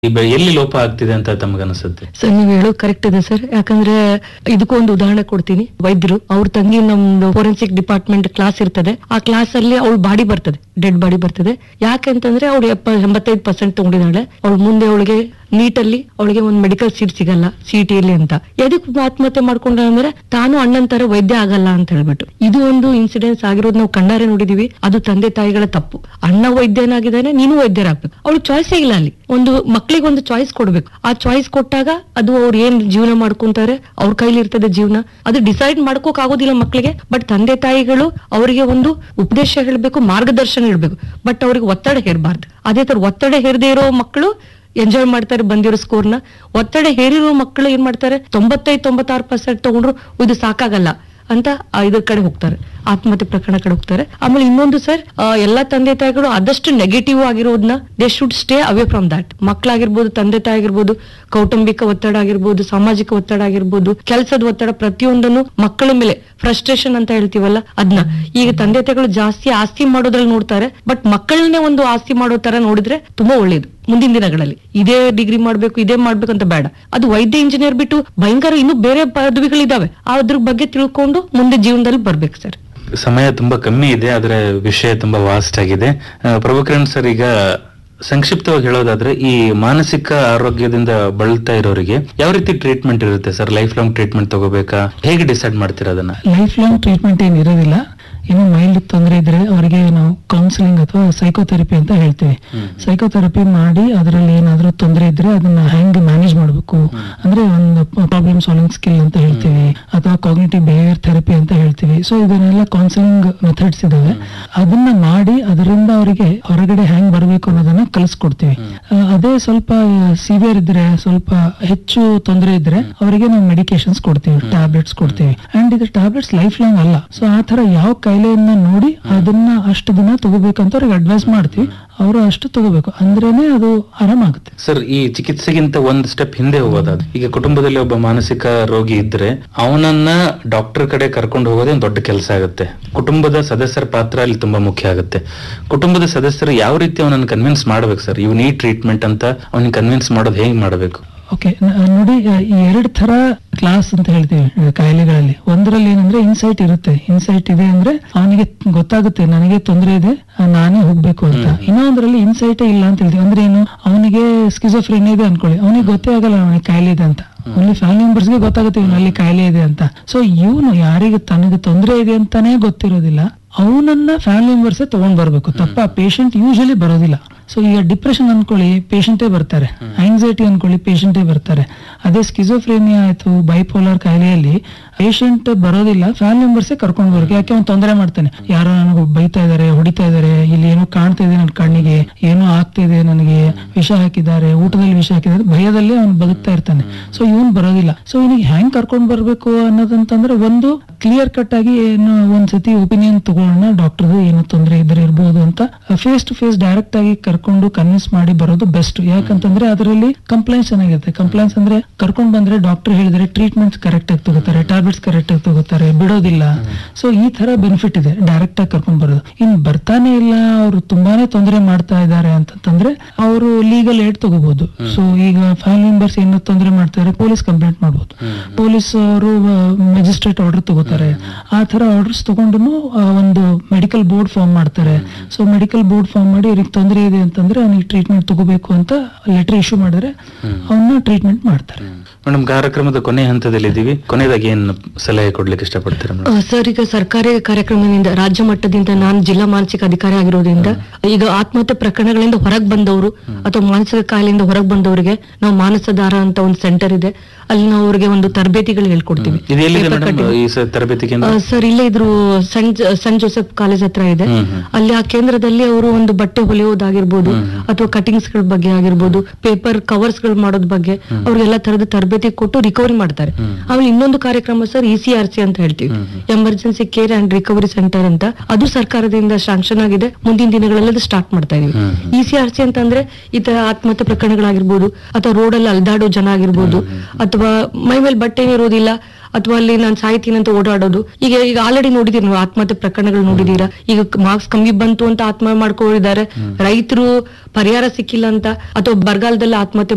ಈ ಬೆ- ಎಲ್ಲಿ ಲೋಪ ಆಗ್ತಿದೆ ಅಂತ ತಮಗನ್ಸುತ್ತೆ ಸರ್ ನೀವು ಹೇಳೋದು ಕರೆಕ್ಟ್ ಇದೆ ಸರ್ ಯಾಕಂದ್ರೆ ಇದಕ್ಕೂ ಒಂದು ಉದಾಹರಣೆ ಕೊಡ್ತೀನಿ ವೈದ್ಯರು ಅವ್ರ ತಂಗಿ ನಮ್ದು ಫೋರೆನ್ಸಿಕ್ ಡಿಪಾರ್ಟ್ಮೆಂಟ್ ಕ್ಲಾಸ್ ಇರ್ತದೆ ಆ ಕ್ಲಾಸ್ ಅಲ್ಲಿ ಅವಳ ಬಾಡಿ ಬರ್ತದೆ ಡೆಡ್ ಬಾಡಿ ಬರ್ತದೆ ಯಾಕೆಂತಂದ್ರೆ ಅವಳು ಎಪ್ಪ ಎಂಬತ್ತೈದು ಪರ್ಸೆಂಟ್ ತಗೊಂಡಿದ್ದಾಳೆ ಅವಳು ಮುಂದೆ ಅವಳಿಗೆ ನೀಟಲ್ಲಿ ಅವಳಿಗೆ ಒಂದು ಮೆಡಿಕಲ್ ಸೀಟ್ ಸಿಗಲ್ಲ ಸಿಟಿಯಲ್ಲಿ ಅಂತ ಎದಕ್ ಆತ್ಮಹತ್ಯೆ ಮಾಡ್ಕೊಂಡ ಅಂದ್ರೆ ತಾನು ಅಣ್ಣನ್ ತರ ವೈದ್ಯ ಆಗಲ್ಲ ಅಂತ ಹೇಳ್ಬಿಟ್ಟು ಇದು ಒಂದು ಇನ್ಸಿಡೆನ್ಸ್ ಆಗಿರೋದು ನಾವು ಕಣ್ಣಾರೆ ನೋಡಿದೀವಿ ಅದು ತಂದೆ ತಾಯಿಗಳ ತಪ್ಪು ಅಣ್ಣ ವೈದ್ಯನಾಗಿದ್ದಾನೆ ನೀನು ವೈದ್ಯರಾಗ್ಬೇಕು ಅವಳು ಚಾಯ್ಸೇ ಇಲ್ಲ ಅಲ್ಲಿ ಒಂದು ಮಕ್ಳಿಗೆ ಒಂದು ಚಾಯ್ಸ್ ಕೊಡ್ಬೇಕು ಆ ಚಾಯ್ಸ್ ಕೊಟ್ಟಾಗ ಅದು ಅವ್ರು ಏನ್ ಜೀವನ ಮಾಡ್ಕೊಂತಾರೆ ಅವ್ರ ಕೈಲಿ ಇರ್ತದೆ ಜೀವನ ಅದು ಡಿಸೈಡ್ ಮಾಡ್ಕೋಕ್ ಆಗೋದಿಲ್ಲ ಮಕ್ಳಿಗೆ ಬಟ್ ತಂದೆ ತಾಯಿಗಳು ಅವರಿಗೆ ಒಂದು ಉಪದೇಶ ಹೇಳ್ಬೇಕು ಮಾರ್ಗದರ್ಶನ ಇಡ್ಬೇಕು ಬಟ್ ಅವ್ರಿಗೆ ಒತ್ತಡ ಹೇರಬಾರ್ದು ಅದೇ ತರ ಒತ್ತಡ ಹೇರದೇ ಇರೋ ಮಕ್ಕಳು ಎಂಜಾಯ್ ಮಾಡ್ತಾರೆ ಬಂದಿರೋ ಸ್ಕೋರ್ನ ಒತ್ತಡ ಹೇರಿರೋ ಮಕ್ಕಳು ಏನ್ ಮಾಡ್ತಾರೆ ತೊಂಬತ್ತೈದು ತೊಂಬತ್ತಾರು ಪರ್ಸೆಂಟ್ ತಗೊಂಡ್ರು ಇದು ಸಾಕಾಗಲ್ಲ ಅಂತ ಆ ಇದ್ರ ಕಡೆ ಹೋಗ್ತಾರೆ ಆತ್ಮಹತ್ಯೆ ಪ್ರಕರಣ ಕಡೆ ಹೋಗ್ತಾರೆ ಆಮೇಲೆ ಇನ್ನೊಂದು ಸರ್ ಎಲ್ಲಾ ತಂದೆ ತಾಯಿಗಳು ಆದಷ್ಟು ನೆಗೆಟಿವ್ ಆಗಿರೋದನ್ನ they should stay away from that ಮಕ್ಕಳಾಗಿರ್ಬೋದು ತಂದೆ ತಾಯಿ ಆಗಿರ್ಬೋದು ಕೌಟುಂಬಿಕ ಒತ್ತಡ ಆಗಿರ್ಬೋದು ಸಾಮಾಜಿಕ ಒತ್ತಡ ಆಗಿರ್ಬೋದು ಕೆಲಸದ ಒತ್ತಡ ಪ್ರತಿಯೊಂದನ್ನು ಮಕ್ಕಳ ಮೇಲೆ ಫ್ರಸ್ಟ್ರೇಷನ್ ಅಂತ ಹೇಳ್ತೀವಲ್ಲ ಅದನ್ನ ಈಗ ತಂದೆ ತಾಯಿಗಳು ಜಾಸ್ತಿ ಆಸ್ತಿ ಮಾಡೋದ್ರಲ್ಲಿ ನೋಡ್ತಾರೆ ಬಟ್ ಮಕ್ಕಳನ್ನೇ ಒಂದು ಆಸ್ತಿ ಮಾಡೋ ತರ ನೋಡಿದ್ರೆ ತುಂಬಾ ಒಳ್ಳೇದು ಮುಂದಿನ ದಿನಗಳಲ್ಲಿ ಇದೇ ಡಿಗ್ರಿ ಮಾಡ್ಬೇಕು ಇದೇ ಮಾಡ್ಬೇಕು ಅಂತ ಬೇಡ ಅದು ವೈದ್ಯ ಇಂಜಿನಿಯರ್ ಬಿಟ್ಟು ಭಯಂಕರ ಇನ್ನು ಬೇರೆ ಪದವಿಗಳಿದಾವೆ ಅದ್ರ ಬಗ್ಗೆ ತಿಳ್ಕೊಂಡು ಮುಂದೆ ಜೀವನದಲ್ಲಿ ಬರ್ಬೇಕು ಸರ್ ಸಮಯ ತುಂಬಾ ಕಮ್ಮಿ ಇದೆ ಆದ್ರೆ ವಿಷಯ ತುಂಬಾ ವಾಸ್ಟ್ ಆಗಿದೆ ಆ, ಪ್ರಭುಕಿರಣ್ ಸರ್ ಈಗ ಸಂಕ್ಷಿಪ್ತವಾಗಿ ಹೇಳೋದಾದ್ರೆ ಈ ಮಾನಸಿಕ ಆರೋಗ್ಯದಿಂದ ಬಳಲ್ತಾ ಇರೋರಿಗೆ ಯಾವ ರೀತಿ ಟ್ರೀಟ್ಮೆಂಟ್ ಇರುತ್ತೆ ಸರ್ ಲೈಫ್ ಲಾಂಗ್ ಟ್ರೀಟ್ಮೆಂಟ್ ತಗೋಬೇಕಾ ಹೇಗೆ ಡಿಸೈಡ್ ಮಾಡ್ತೀರಾ ಅದನ್ನ ಲೈಫ್ ಲಾಂಗ್ ಟ್ರೀಟ್ಮೆಂಟ್ ಏನು ಇರೋದಿಲ್ಲ ಇನ್ನು ಮೈಲ್ಡ್ ತೊಂದರೆ ಇದ್ರೆ ಅವರಿಗೆ ನಾವು ಕೌನ್ಸಿಲಿಂಗ್ ಅಥವಾ ಸೈಕೋಥೆರಪಿ ಅಂತ ಹೇಳ್ತೀವಿ ಸೈಕೋಥೆರಪಿ ಮಾಡಿ ಅದರಲ್ಲಿ ಏನಾದ್ರೂ ತೊಂದರೆ ಇದ್ರೆ ಅದನ್ನ ಹೆಂಗ್ ಮ್ಯಾನೇಜ್ ಮಾಡಬೇಕು ಅಂದ್ರೆ ಒಂದು ಪ್ರಾಬ್ಲಮ್ ಸಾಲ್ವಿಂಗ್ ಸ್ಕಿಲ್ ಅಂತ ಹೇಳ್ತೀವಿ ಅಥವಾ ಕಾಗ್ನೇಟಿವ್ ಬಿಹೇವಿಯರ್ ಥೆರಪಿ ಅಂತ ಹೇಳ್ತೀವಿ ಸೊ ಇದನ್ನೆಲ್ಲ ಕೌನ್ಸಿಲಿಂಗ್ ಮೆಥಡ್ಸ್ ಇದಾವೆ ಅದನ್ನ ಮಾಡಿ ಅದರಿಂದ ಅವರಿಗೆ ಹೊರಗಡೆ ಹೆಂಗ್ ಬರಬೇಕು ಅನ್ನೋದನ್ನ ಕಲಿಸ್ಕೊಡ್ತೀವಿ ಆ, ಅದೇ ಸ್ವಲ್ಪ ಸಿವಿಯರ್ ಇದ್ರೆ ಸ್ವಲ್ಪ ಹೆಚ್ಚು ತೊಂದರೆ ಇದ್ರೆ ಅವರಿಗೆ ನಾವು ಮೆಡಿಕೇಶನ್ಸ್ ಕೊಡ್ತೀವಿ ಟ್ಯಾಬ್ಲೆಟ್ಸ್ ಕೊಡ್ತೀವಿ ಅಂಡ್ ಇದು ಟ್ಯಾಬ್ಲೆಟ್ಸ್ ಲೈಫ್ ಲಾಂಗ್ ಅಲ್ಲ ಸೊ ಆ ತರ ಯಾವ ಕಾಯಿಲೆಯನ್ನ ನೋಡಿ ಅದನ್ನ ಅಷ್ಟು ದಿನ ತಗೋಬೇಕಂತ ಅವ್ರಿಗೆ ಅಡ್ವೈಸ್ ಮಾಡ್ತೀವಿ ಅವರು ಅಷ್ಟು ತಗೋಬೇಕು ಅಂದ್ರೇನೆ ಅದು ಆರಾಮಾಗುತ್ತೆ ಸರ್ ಈ ಚಿಕಿತ್ಸೆಗಿಂತ ಒಂದ್ ಸ್ಟೆಪ್ ಹಿಂದೆ ಹೋಗೋದಾದ್ರೆ ಈಗ ಕುಟುಂಬದಲ್ಲಿ ಒಬ್ಬ ಮಾನಸಿಕ ರೋಗಿ ಇದ್ರೆ ಅವನನ್ನ ಡಾಕ್ಟರ್ ಕಡೆ ಕರ್ಕೊಂಡು ಹೋಗೋದೇ ಒಂದು ದೊಡ್ಡ ಕೆಲಸ ಆಗುತ್ತೆ ಕುಟುಂಬದ ಸದಸ್ಯರ ಪಾತ್ರ ಅಲ್ಲಿ ತುಂಬಾ ಮುಖ್ಯ ಆಗುತ್ತೆ ಕುಟುಂಬದ ಸದಸ್ಯರು ಯಾವ ರೀತಿ ಅವನನ್ನ ಕನ್ವಿನ್ಸ್ ಮಾಡ್ಬೇಕು ಸರ್ ಇವ್ ನೀ ಟ್ರೀಟ್ಮೆಂಟ್ ಅಂತ ಅವನಿಗೆ ಕನ್ವಿನ್ಸ್ ಮಾಡೋದು ಹೇಗೆ ಮಾಡಬೇಕು ಓಕೆ ನೋಡಿ ಈ ಎರಡು ತರ ಕ್ಲಾಸ್ ಅಂತ ಹೇಳ್ತೀವಿ ಆ, ಕಾಯಿಲೆಗಳಲ್ಲಿ ಒಂದರಲ್ಲಿ ಏನಂದ್ರೆ ಇನ್ಸೈಟ್ ಇರುತ್ತೆ ಇನ್ಸೈಟ್ ಇದೆ ಅಂದ್ರೆ ಅವನಿಗೆ ಗೊತ್ತಾಗುತ್ತೆ ನನಗೆ ತೊಂದರೆ ಇದೆ ಆ, ನಾನೇ ಹೋಗ್ಬೇಕು ಅಂತ ಇನ್ನೊಂದ್ರಲ್ಲಿ ಇನ್ಸೈಟೇ ಇಲ್ಲ ಅಂತ ಹೇಳ್ತೀವಿ ಅಂದ್ರೆ ಏನು ಅವನಿಗೆ ಸ್ಕಿಜೋಫ್ರೆನ್ ಇದೆ ಅನ್ಕೊಳ್ಳಿ ಅವನಿಗೆ ಗೊತ್ತೇ ಆಗಲ್ಲ ಅವನಿಗೆ ಕಾಯಿಲೆ ಇದೆ ಅಂತ ಓನ್ಲಿ ಫ್ಯಾಮಿಲಿ ಮೆಂಬರ್ಸ್ಗೆ ಗೊತ್ತಾಗುತ್ತೆ ಇವನಲ್ಲಿ ಕಾಯಿಲೆ ಇದೆ ಅಂತ ಸೊ ಇವನು ಯಾರಿಗೆ ತನಗೆ ತೊಂದರೆ ಇದೆ ಅಂತಾನೆ ಗೊತ್ತಿರೋದಿಲ್ಲ ಅವನನ್ನ ಫ್ಯಾಮಿಲಿ ಮೆಂಬರ್ಸೇ ತಗೊಂಡ್ ಬರ್ಬೇಕು ತಪ್ಪ ಪೇಷಂಟ್ ಯೂಶಲಿ ಬರೋದಿಲ್ಲ ಸೊ ಈಗ ಡಿಪ್ರೆಷನ್ ಅನ್ಕೊಳ್ಳಿ ಪೇಷಂಟೇ ಬರ್ತಾರೆ ಆಂಗ್ಸೈಟಿ ಅನ್ಕೊಳ್ಳಿ ಪೇಷಂಟೇ ಬರ್ತಾರೆ ಅದೇ ಸ್ಕಿಜೋಫ್ರೇನಿಯಾ ಆಯ್ತು ಬೈಪೋಲಾರ್ ಕಾಯಿಲೆಯಲ್ಲಿ ಪೇಷಂಟ್ ಬರೋದಿಲ್ಲ ಫ್ಯಾಮಿಲಿ ಮೆಂಬರ್ಸೇ ಕರ್ಕೊಂಡು ಬರ್ಬೇಕು ಯಾಕೆ ಅವ್ನು ತೊಂದರೆ ಮಾಡ್ತಾನೆ ಯಾರೋ ನನಗೆ ಬೈತಾ ಇದಾರೆ ಹೊಡಿತಾ ಇದಾರೆ ಇಲ್ಲಿ ಏನೋ ಕಾಣ್ತಾ ಇದೆ ನನ್ನ ಕಣ್ಣಿಗೆ ಏನೋ ಆಗ್ತಾ ಇದೆ ನನಗೆ ವಿಷ ಹಾಕಿದ್ದಾರೆ ಊಟದಲ್ಲಿ ವಿಷ ಹಾಕಿದ್ದಾರೆ ಭಯದಲ್ಲೇ ಅವ್ನು ಬದುಕ್ತಾ ಇರ್ತಾನೆ ಸೊ ಇವನ್ ಬರೋದಿಲ್ಲ ಸೊ ಇವನಿಗೆ ಹೆಂಗ್ ಕರ್ಕೊಂಡ್ ಬರ್ಬೇಕು ಅನ್ನೋದಂತಂದ್ರೆ ಒಂದು ಕ್ಲಿಯರ್ ಕಟ್ ಆಗಿ ಏನು ಒಂದ್ಸತಿ ಒಪಿನಿಯನ್ ತಗೊಳ್ಳೋಣ ಡಾಕ್ಟರ್ ಏನು ತೊಂದರೆ ಇದ್ರೆ ಇರ್ಬೋದು ಅಂತ ಫೇಸ್ ಟು ಫೇಸ್ ಡೈರೆಕ್ಟ್ ಆಗಿ ಕರ್ಕೊಂಡು ಕನ್ವಿನ್ಸ್ ಮಾಡಿ ಬರೋದು ಬೆಸ್ಟ್ ಯಾಕಂತಂದ್ರೆ ಅದರಲ್ಲಿ ಕಂಪ್ಲೇಂಟ್ಸ್ ಚೆನ್ನಾಗಿರುತ್ತೆ ಕಂಪ್ಲೇಂಟ್ಸ್ ಅಂದ್ರೆ ಕರ್ಕೊಂಡ್ ಬಂದ್ರೆ ಡಾಕ್ಟರ್ ಹೇಳಿದ್ರೆ ಟ್ರೀಟ್ಮೆಂಟ್ಸ್ ಕರೆಕ್ಟ್ ಆಗಿ ತಗೋತಾರೆ ಟ್ಯಾಬ್ಲೆಟ್ಸ್ ಕರೆಕ್ಟ್ ಆಗಿ ತಗೋತಾರೆ ಬಿಡೋದಿಲ್ಲ ಸೊ ಈ ತರ ಬೆನಿಫಿಟ್ ಇದೆ ಡೈರೆಕ್ಟ್ ಆಗಿ ಕರ್ಕೊಂಡ್ ಬರೋದು ಇನ್ ಬರ್ತಾನೆ ಇಲ್ಲ ಅವರು ತುಂಬಾನೇ ತೊಂದರೆ ಮಾಡ್ತಾ ಇದ್ದಾರೆ ಅಂತಂದ್ರೆ ಅವರು ಲೀಗಲ್ ಏಡ್ ತಗೋಬಹುದು ಸೊ ಈಗ ಫ್ಯಾಮಿಲಿ ಮೆಂಬರ್ಸ್ ಏನೋ ತೊಂದರೆ ಮಾಡ್ತಾರೆ ಪೊಲೀಸ್ ಕಂಪ್ಲೇಂಟ್ ಮಾಡ್ಬೋದು ಪೊಲೀಸ್ ಅವರು ಮೆಜಿಸ್ಟ್ರೇಟ್ ಆರ್ಡರ್ ತಗೋತಾರೆ ಆ ತರ ಆರ್ಡರ್ಸ್ ತಗೊಂಡು ಒಂದು ಮೆಡಿಕಲ್ ಬೋರ್ಡ್ ಫಾರ್ಮ್ ಮಾಡ್ತಾರೆ ಸೊ ಮೆಡಿಕಲ್ ಬೋರ್ಡ್ ಫಾರ್ಮ್ ಮಾಡಿ ಅವ್ರಿಗೆ ತೊಂದರೆ ಇದೆ ಅಂತಂದ್ರೆ ಅವನಿಗೆ ಟ್ರೀಟ್ಮೆಂಟ್ ತಗೋಬೇಕು ಅಂತ ಲೆಟರ್ ಇಶ್ಯೂ ಮಾಡಿದ್ರೆ ಅವನ್ನ ಟ್ರೀಟ್ಮೆಂಟ್ ಮಾಡ್ತಾರೆ ಮೇಡಮ್ ಕಾರ್ಯಕ್ರಮದ ಕೊನೆ ಹಂತದಲ್ಲಿ ಇದೀವಿ ಕೊನೆಯದಾಗಿ ಏನ್ ಸಲಹೆ ಕೊಡ್ಲಿಕ್ಕೆ ಇಷ್ಟಪಡ್ತೀರಾ ಮೇಡಮ್ ಆ, ಸರ್ ಈಗ ಸರ್ಕಾರಿ ಕಾರ್ಯಕ್ರಮದಿಂದ ರಾಜ್ಯ ಮಟ್ಟದಿಂದ ನಾನು ಜಿಲ್ಲಾ ಮಾನಸಿಕ ಅಧಿಕಾರಿ ಆಗಿರೋದ್ರಿಂದ ಈಗ ಆತ್ಮಹತ್ಯೆ ಪ್ರಕರಣಗಳಿಂದ ಹೊರಗೆ ಬಂದವರು ಅಥವಾ ಮಾನಸಿಕ ಕಾಯಿಲೆಯಿಂದ ಹೊರಗೆ ಬಂದವರಿಗೆ ನಾವು ಮಾನಸಧಾರ ಅಂತ ಒಂದು ಸೆಂಟರ್ ಇದೆ ಅಲ್ಲಿ ನಾವು ಅವರಿಗೆ ಒಂದು ತರಬೇತಿಗಳು ಹೇಳ್ಕೊಡ್ತೀವಿ ಇದು ಎಲ್ಲಿದೆ Paper ಮೇಡಮ್ cutting. ಈ ಸ- ತರಬೇತಿ ಕೇಂದ್ರ ಆ, ಸರ್ ಇಲ್ಲೇ ಇದ್ರು ಸೆಂಟ್ ಸೆಂಟ್ ಜೋಸೆಫ್ ಕಾಲೇಜ್ ಹತ್ರ ಇದೆ ಹ್ಮ್, ಹ್ಮ್. ಅಲ್ಲಿ ಆ ಕೇಂದ್ರದಲ್ಲಿ ಅವರು ಒಂದು ಬಟ್ಟೆ ಹೊಲಿಯೋದಾಗಿರ್ಬೋದು ಅಥವಾ ಕಟಿಂಗ್ಸ್ ಗಳ ಬಗ್ಗೆ ಆಗಿರ್ಬೋದು ಪೇಪರ್ ಕವರ್ಸ್ ಗಳು ಮಾಡೋದ್ ಬಗ್ಗೆ ಅವ್ರಿಗೆಲ್ಲ ತರದ ತರಬೇತಿ ಕೊಟ್ಟು ರಿಕವರಿ ಮಾಡ್ತಾರೆ ಆಮೇಲೆ ಇನ್ನೊಂದು ಕಾರ್ಯಕ್ರಮ sir E C R C ಅಂತ ಹೇಳ್ತೀವಿ emergency care and recovery centre ಅಂತ ಅದು ಸರ್ಕಾರದಿಂದ ಶಾಂಕ್ಷನ್ ಆಗಿದೆ ಮುಂದಿನ ದಿನಗಳಲ್ಲಿ ಅದು ಸ್ಟಾರ್ಟ್ ಮಾಡ್ತಾ ಇದೀವಿ ಇ ಸಿ ಆರ್ ಸಿ ಅಂತಂದ್ರೆ ಈ ತರ ಆತ್ಮಹತ್ಯೆ ಪ್ರಕರಣಗಳಾಗಿರ್ಬೋದು ಅಥವಾ ರೋಡಲ್ಲಿ ಅಲ್ದಾಡೋ ಜನ ಆಗಿರ್ಬೋದು ಅಥವಾ ಮೈ ಮೇಲೆ ಬಟ್ಟೆ ಇರೋದಿಲ್ಲ ಅಥವಾ ಅಲ್ಲಿ ನಾನು ಸಾಯ್ತೀನಿ ಅಂತ ಓಡಾಡೋದು ಈಗ ಈಗ ಆಲ್ರೆಡಿ ನೋಡಿದೀರಿ ನೀವು ಆತ್ಮಹತ್ಯೆ ಪ್ರಕರಣಗಳು ನೋಡಿದೀರಾ ಈಗ ಮಾರ್ಕ್ಸ್ ಕಮ್ಮಿ ಬಂತು ಅಂತ ಆತ್ಮಹತ್ಯೆ ಮಾಡ್ಕೊಂಡಿದ್ದಾರೆ ರೈತರು ಪರಿಹಾರ ಸಿಕ್ಕಿಲ್ಲ ಅಂತ ಅಥವಾ ಬರಗಾಲದಲ್ಲಿ ಆತ್ಮಹತ್ಯೆ